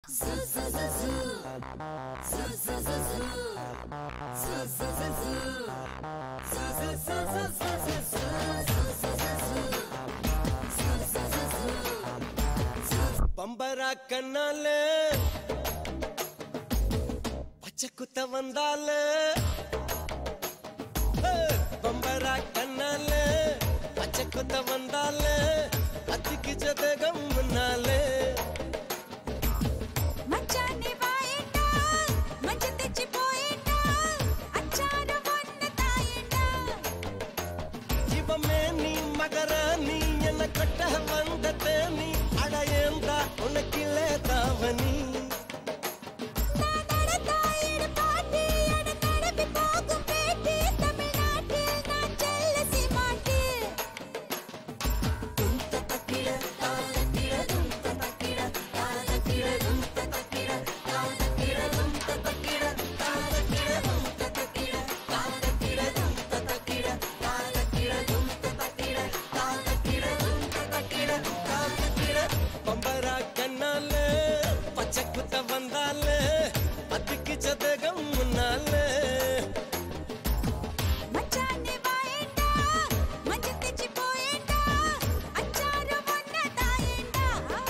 பம்பரா கண்ணால பச்சை குத்த வந்தால ஹே! பம்பரா கண்ணால பச்சை குத்த வந்தால அத்திக்கு ஜதகம் முன்னாலே மச்சானே வாயேண்டா மஞ்சள் தெச்சி போயேண்டா அச்சார ஒன்னு தாயேண்டா இவமே நீ மகராணி என்ன கட்ட வந்த தேனி அடையேந்தா உனக்கிலே தாவனி நான் நடந்தாயிடு பாட்டி அட நடப்பி போகும் பேட்டி தமிழ்நாட்டில் நான் செல்ல சீமாட்டி துந்த தக்கிட தாளக்கிட துந்த தக்கிட தாளக்கிட துந்த தக்கிட தாளக்கிட துந்த தக்கிட தாளக்கிட துந்த தக்கிட தாளக்கிட துந்த தக்கிட தாளக்கிட துந்த தக்கிட தாளக்கிட துந்த தக்கிட தாளக்கிட பம்பரா கண்ணால பச்சை குத்த வந்தால அத்திக்கு ஜதகம் முன்னாலே மச்சானே வாயேண்டா மஞ்சள் தெச்சி போயேண்டா அச்சார ஒன்னு தாயேண்டா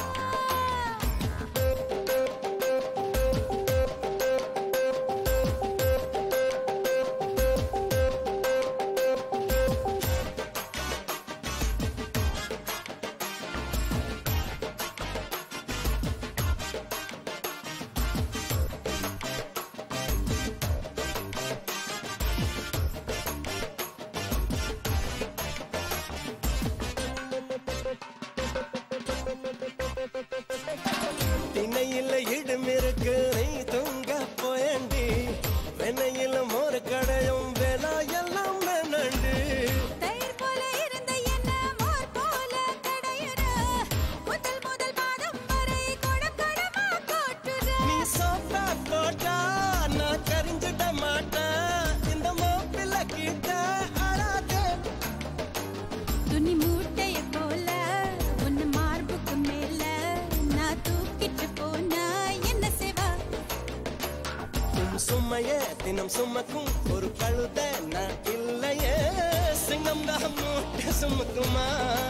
திணையில இடுமிருக்கு நீ தூங்க போயண்டி வெண்ணையில மோர் கடையும் வேலா எல்லாம் வேணாண்டு தயிர் போல இருந்த என்ன மோர் போல கடையுற முதல் முதல் பாதம் வரை கொடம் கொடமா கோட்டுற நீ சோப்பா போட்டா நான் கரிஞ்சிட மாட்டேன் இந்த மோப்பில கிட்ட அழாதே துணி மூட்டைய போல உன்னை மார்புக்கு மேல நான் தூக்கிட்டு போனா என்ன செய்வா உன் சுமைய தினம் சுமக்கும் ஒரு கழுத நான் இல்லையே சிங்கம் தான் மூட்டை சுமக்குமா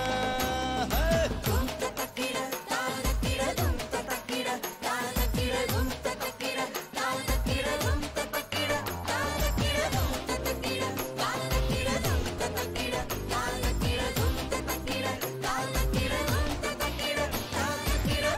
துந்த தக்கிட தாளக்கிட துந்த தக்கிட தாளக்கிட துந்த தக்கிட தாளக்கிட துந்த தக்கிட தாளக்கிட துந்த தக்கிட தாளக்கிட துந்த தக்கிட தாளக்கிட துந்த தக்கிட தாளக்கிட துந்த தக்கிட தாளக்கிட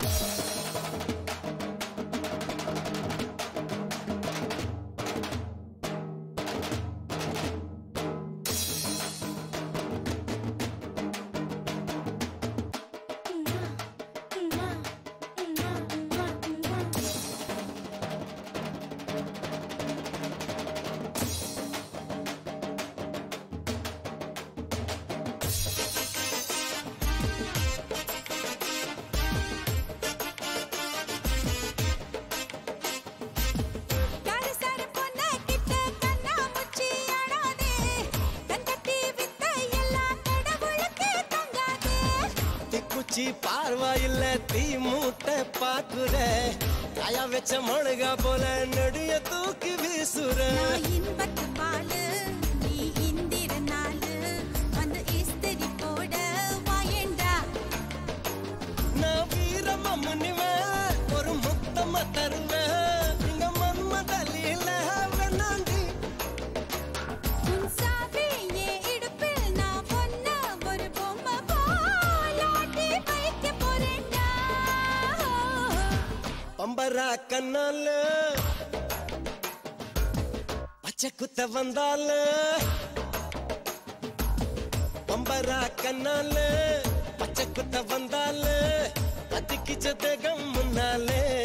காரசார பொண்ண கிட்ட கண்ணா முச்சி ஆடாதே கண் கட்டி வித்த எல்லாம் கடவுளுக்கு தங்காதே திக்குச்சி பார்வாயில்ல தீ மூட்டை பாக்குற காயா வச்ச மொழுகா போல நெடிய தூக்கி வீசுற நான் இன்பத்து பாலு நீ இந்திர நாளு வந்து இஸ்திரி போட வாயேண்டா நான் வீரமா முனிவேன் ஒரு முத்தமா தருவேன் இங்க மன்மதலில வேணாண்டி உன் சாவி என் இடுப்பில் நான் பொண்ண ஒரு பொம்மை போலாட்டி வைக்க போறேன்டா பம்பரா கண்ணால பச்சை குத்த வந்தால பம்பரா கண்ணால பச்சை குத்த வந்தால அதிக்கு ஜதகம் முன்னாலே